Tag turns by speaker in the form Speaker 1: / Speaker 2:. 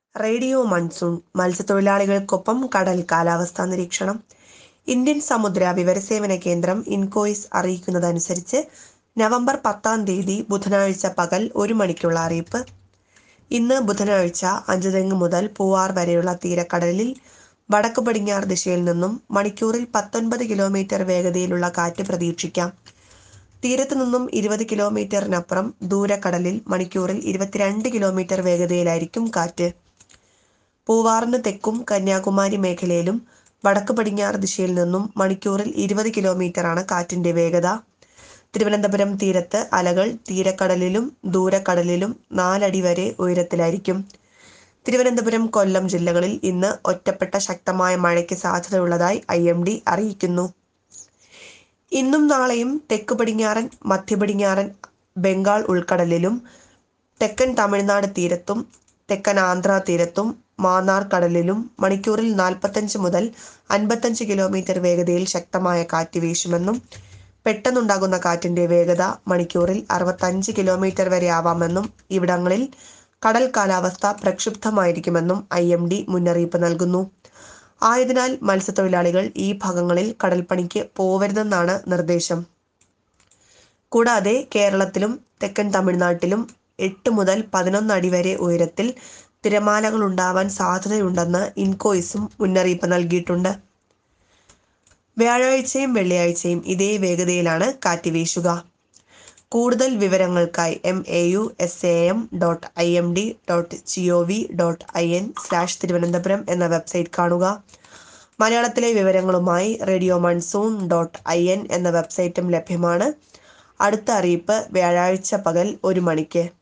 Speaker 1: radio monsoon മത്സ്യത്തൊഴിലാളികൾക്കൊപ്പം കടൽ കാലാവസ്ഥാ നിരീക്ഷണം ഇന്ത്യൻ സമുദ്ര വിവരസേവന കേന്ദ്രം ഇൻകോയിസ് അറിയിക്കുന്നതനുസരിച്ച് നവംബർ പത്താം തീയതി ബുധനാഴ്ച പകൽ ഒരു മണിക്കുള്ള അറിയിപ്പ് ഇന്ന് ബുധനാഴ്ച അഞ്ചുതെങ്ങ് മുതൽ പൂവാർ വരെയുള്ള തീരക്കടലിൽ വടക്ക് പടിഞ്ഞാറ് ദിശയിൽ നിന്നും മണിക്കൂറിൽ പത്തൊൻപത് കിലോമീറ്റർ വേഗതയിലുള്ള കാറ്റ് പ്രതീക്ഷിക്കാം തീരത്തു നിന്നും ഇരുപത് കിലോമീറ്ററിനപ്പുറം ദൂരക്കടലിൽ മണിക്കൂറിൽ ഇരുപത്തിരണ്ട് കിലോമീറ്റർ വേഗതയിലായിരിക്കും കാറ്റ് പൂവാറിന് തെക്കും കന്യാകുമാരി മേഖലയിലും വടക്ക് പടിഞ്ഞാറ് ദിശയിൽ നിന്നും മണിക്കൂറിൽ ഇരുപത് കിലോമീറ്ററാണ് കാറ്റിന്റെ വേഗത തിരുവനന്തപുരം തീരത്ത് അലകൾ തീരക്കടലിലും ദൂരക്കടലിലും നാലടി വരെ ഉയരത്തിലായിരിക്കും തിരുവനന്തപുരം കൊല്ലം ജില്ലകളിൽ ഇന്ന് ഒറ്റപ്പെട്ട ശക്തമായ മഴയ്ക്ക് സാധ്യതയുള്ളതായി ഐ എം ഡി അറിയിക്കുന്നു ഇന്നും നാളെയും തെക്ക് പടിഞ്ഞാറൻ മധ്യ പടിഞ്ഞാറൻ ബംഗാൾ ഉൾക്കടലിലും തെക്കൻ തമിഴ്നാട് തീരത്തും തെക്കൻ ആന്ധ്ര തീരത്തും മാന്നാർ കടലിലും മണിക്കൂറിൽ നാൽപ്പത്തഞ്ച് മുതൽ അൻപത്തഞ്ച് കിലോമീറ്റർ വേഗതയിൽ ശക്തമായ കാറ്റ് വീശുമെന്നും പെട്ടെന്നുണ്ടാകുന്ന കാറ്റിന്റെ വേഗത മണിക്കൂറിൽ അറുപത്തഞ്ച് കിലോമീറ്റർ വരെ ആവാമെന്നും ഇവിടങ്ങളിൽ കടൽ കാലാവസ്ഥ പ്രക്ഷുബ്ധമായിരിക്കുമെന്നും ഐ എം ഡി മുന്നറിയിപ്പ് നൽകുന്നു ആയതിനാൽ മത്സ്യത്തൊഴിലാളികൾ ഈ ഭാഗങ്ങളിൽ കടൽപ്പണിക്ക് പോവരുതെന്നാണ് നിർദ്ദേശം കൂടാതെ കേരളത്തിലും തെക്കൻ തമിഴ്നാട്ടിലും എട്ട് മുതൽ പതിനൊന്ന് അടി വരെ ഉയരത്തിൽ തിരമാലകൾ ഉണ്ടാവാൻ സാധ്യതയുണ്ടെന്ന് ഇൻകോയിസും മുന്നറിയിപ്പ് നൽകിയിട്ടുണ്ട് വ്യാഴാഴ്ചയും വെള്ളിയാഴ്ചയും ഇതേ വേഗതയിലാണ് കാറ്റ് വീശുക കൂടുതൽ വിവരങ്ങൾക്കായി M A U S A M dot I M D dot G O V dot I N slash Thiruvananthapuram എന്ന വെബ്സൈറ്റ് കാണുക മലയാളത്തിലെ വിവരങ്ങളുമായി radio monsoon dot I N എന്ന വെബ്സൈറ്റും ലഭ്യമാണ് അടുത്ത അറിയിപ്പ് വ്യാഴാഴ്ച പകൽ ഒരു മണിക്ക്